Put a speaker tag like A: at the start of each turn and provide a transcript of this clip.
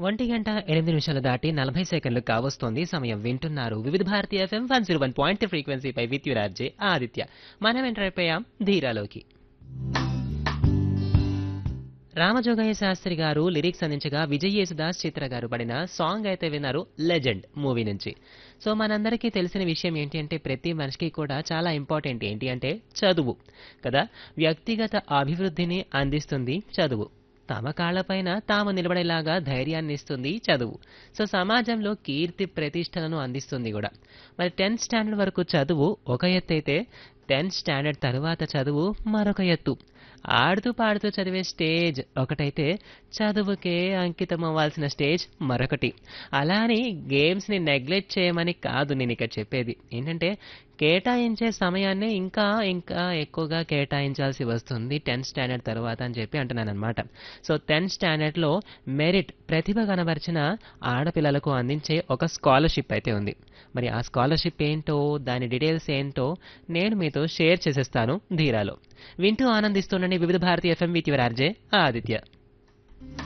A: ఒంటి గంట ఎనిమిది నిమిషాలు దాటి నలభై సెకండ్లు కావస్తోంది సమయం వింటున్నారు Vividh Bharati FM one zero one point ఫ్రీక్వెన్సీపై విత్ యురార్జే ఆదిత్య మనం ఎంటర్ అయిపోయాం ధీరాలోకి రామజోగయ్య శాస్త్రి గారు లిరిక్స్ అందించగా విజయ్ యేసుదాస్ చిత్ర గారు పడిన సాంగ్ అయితే విన్నారు లెజెండ్ మూవీ నుంచి సో మనందరికీ తెలిసిన విషయం ఏంటి అంటే ప్రతి మనిషికి కూడా చాలా ఇంపార్టెంట్ ఏంటి అంటే చదువు కదా వ్యక్తిగత అభివృద్ధిని అందిస్తుంది చదువు తమ కాళ్లపైన తాము నిలబడేలాగా ధైర్యాన్ని ఇస్తుంది చదువు సో సమాజంలో కీర్తి ప్రతిష్టలను అందిస్తుంది కూడా మరి టెన్త్ స్టాండర్డ్ వరకు చదువు ఒక ఎత్తు అయితే టెన్త్ స్టాండర్డ్ తరువాత చదువు మరొక ఎత్తు ఆడుతూ పాడుతూ చదివే స్టేజ్ ఒకటైతే చదువుకే అంకితం అవ్వాల్సిన స్టేజ్ మరొకటి అలా అని గేమ్స్ని నెగ్లెక్ట్ చేయమని కాదు నేను ఇక్కడ చెప్పేది ఏంటంటే కేటాయించే సమయాన్ని ఇంకా ఇంకా ఎక్కువగా కేటాయించాల్సి వస్తుంది టెన్త్ స్టాండర్డ్ తర్వాత అని చెప్పి అంటున్నాను అనమాట సో టెన్త్ స్టాండర్డ్లో మెరిట్ ప్రతిభ కనబరిచిన ఆడపిల్లలకు అందించే ఒక స్కాలర్షిప్ అయితే ఉంది మరి ఆ స్కాలర్షిప్ ఏంటో దాని డీటెయిల్స్ ఏంటో నేను మీతో షేర్ చేసేస్తాను ధీరాలో వింటూ ఆనందిస్తుండండి Vividh Bharati FM with your RJ Aditya